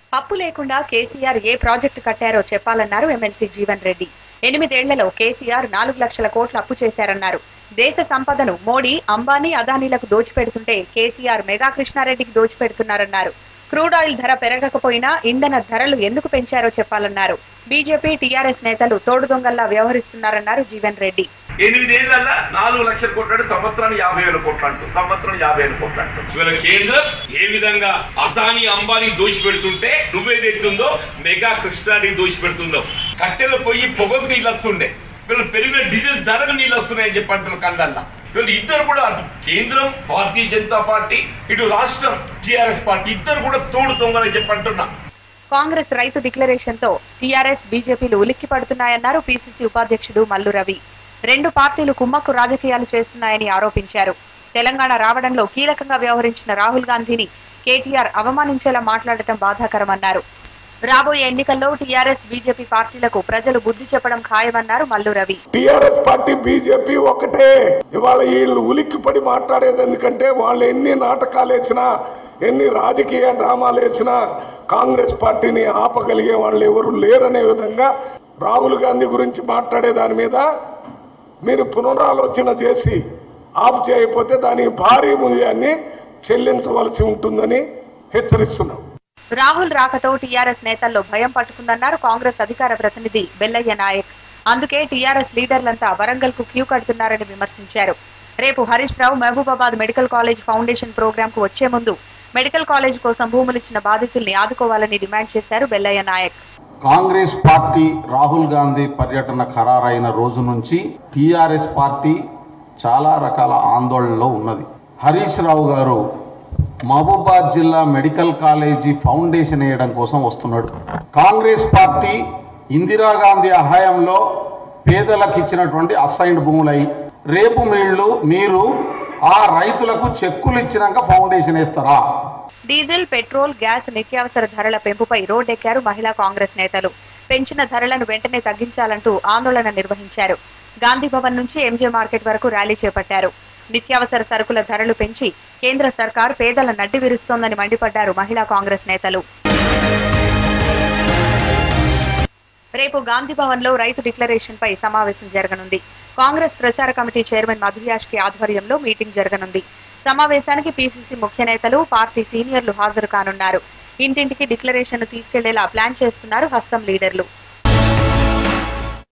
పప్పు లేకుండా కేసీఆర్ ఏ ప్రాజెక్టు కట్టారో చెప్పాలన్నారు ఎమ్మెల్సీ జీవన్ రెడ్డి ఎనిమిదేళ్లలో కేసీఆర్ నాలుగు లక్షల కోట్ల అప్పు చేశారన్నారు దేశ సంపదను మోడీ అంబానీ అదానీలకు దోచిపెడుతుంటే కేసీఆర్ మెగా కృష్ణారెడ్డికి దోచిపెడుతున్నారన్నారు క్రూడ్ ఆయిల్ ధర పెరగకపోయినా ఇంధన ధరలు ఎందుకు పెంచారో చెప్పాలన్నారు బీజేపీ టీఆర్ఎస్ నేతలు తోడుదొంగల్లా వ్యవహరిస్తున్నారన్నారు జీవన్ రెడ్డి ఎనిమిదేళ్లలో నాలుగు లక్షల కోట్లు అంటే సంవత్సరానికి యాభై వేల కోట్లు అంటూ సంవత్సరం యాభై వేల కోట్లు అంటూ ఇవాళ కేంద్రం ఏ విధంగా అదాని అంబానీ దోషి పెడుతుంటే నువ్వేదైతుందో మెగా కృష్ణాడికి దోషి పెడుతుందో కట్టెలు పోయి పొగకు నీళ్ళు వస్తుండే వీళ్ళు పెరిగిన డీజిల్ ధరకు నీళ్ళు వస్తున్నాయని చెప్పి అంటున్నారు కళ్ళల్లా వీళ్ళు ఇద్దరు కూడా అటు కేంద్రం భారతీయ జనతా పార్టీ ఇటు రాష్ట్రం టిఆర్ఎస్ పార్టీ ఇద్దరు కూడా తోడు తొంగలని చెప్పి అంటున్నా కాంగ్రెస్ రైతు డిక్లరేషన్ తో టీఆర్ఎస్ బీజేపీలు ఉలిక్కి పడుతున్నాయన్నారు పీసీసీ ఉపాధ్యక్షుడు మల్లు రవి రెండు పార్టీలు కుమ్మక్కు రాజకీయాలు చేస్తున్నాయని ఆరోపించారు తెలంగాణ రావడంలో కీలకంగా వ్యవహరించిన రాహుల్ గాంధీని కేటీఆర్ అవమానించేలా మాట్లాడటం బాధాకరమన్నారు రాబోయే ఎన్నికల్లో టీఆర్ఎస్ బీజేపీ పార్టీలకు ప్రజలు బుద్ధి చెప్పడం ఖాయమన్నారు Mallu Ravi TRS party BJP ఒకటే ఇవాళ వీళ్ళు ఉలిక్కిపడి మాట్లాడేది ఎందుకంటే వాళ్ళు ఎన్ని నాటకాలు వేసినా ఎన్ని రాజకీయ డ్రామాలు వేసినా కాంగ్రెస్ పార్టీని ఆపగలిగే వాళ్ళు ఎవరు లేరనే విధంగా రాహుల్ గాంధీ గురించి మాట్లాడే దాని మీద మీరు పునరాలోచన చేసి ఆపు చేయకపోతే దాని భారీ మూల్యాన్ని చెల్లించవలసి ఉంటుందని హెచ్చరిస్తున్నాం రాహుల్ రాకతో టీఆర్ఎస్ నేతల్లో భయం పట్టుకుందన్నారు కాంగ్రెస్ అధికార ప్రతినిధి బెల్లయ్య నాయక్ అందుకే టీఆర్ఎస్ లీడర్లంతా వరంగల్ కు క్యూ కడుతున్నారని విమర్శించారు రేపు Harish Rao Mahabubabad medical college foundation programme కు వచ్చే ముందు మెడికల్ కాలేజ్ కోసం భూములిచ్చిన బాధితుల్ని ఆదుకోవాలని డిమాండ్ చేశారు బెల్లయ్య నాయక్ కాంగ్రెస్ పార్టీ రాహుల్ గాంధీ పర్యటన ఖరారైన రోజు నుంచి టీఆర్ఎస్ పార్టీ చాలా రకాల ఆందోళనలో ఉన్నది హరీష్ రావు గారు మహబూబాద్ జిల్లా మెడికల్ కాలేజీ ఫౌండేషన్ వేయడం కోసం వస్తున్నాడు కాంగ్రెస్ పార్టీ ఇందిరాగాంధీ హయాంలో పేదలకు ఇచ్చినటువంటి అసైన్డ్ భూములై రేపు మీళ్ళు మీరు ఆ రైతులకు చెక్కులు ఇచ్చినాక ఫౌండేషన్ వేస్తారా డీజిల్ పెట్రోల్ గ్యాస్ నిత్యావసర ధరల పెంపుపై రోడ్డెక్కారు మహిళా కాంగ్రెస్ నేతలు పెంచిన ధరలను వెంటనే తగ్గించాలంటూ ఆందోళన నిర్వహించారు గాంధీ భవన్ నుంచి ఎంజే మార్కెట్ వరకు ర్యాలీ చేపట్టారు నిత్యావసర సరుకుల ధరలు పెంచి కేంద్ర సర్కార్ పేదల నడ్డి విరుస్తోందని మండిపడ్డారు మహిళా కాంగ్రెస్ నేతలు రేపు గాంధీ భవన్ లో రైతు డిక్లరేషన్ పై సమావేశం జరగనుంది కాంగ్రెస్ ప్రచార కమిటీ చైర్మన్ మధుయాష్ కి ఆధ్వర్యంలో మీటింగ్ జరగనుంది సమావేశానికి పీసీసీ ముఖ్య నేతలు పార్టీ సీనియర్లు హాజరు కానున్నారు ఇంటింటికి డిక్లరేషన్ తీసుకెళ్లేలా ప్లాన్ చేస్తున్నారు హస్తం లీడర్లు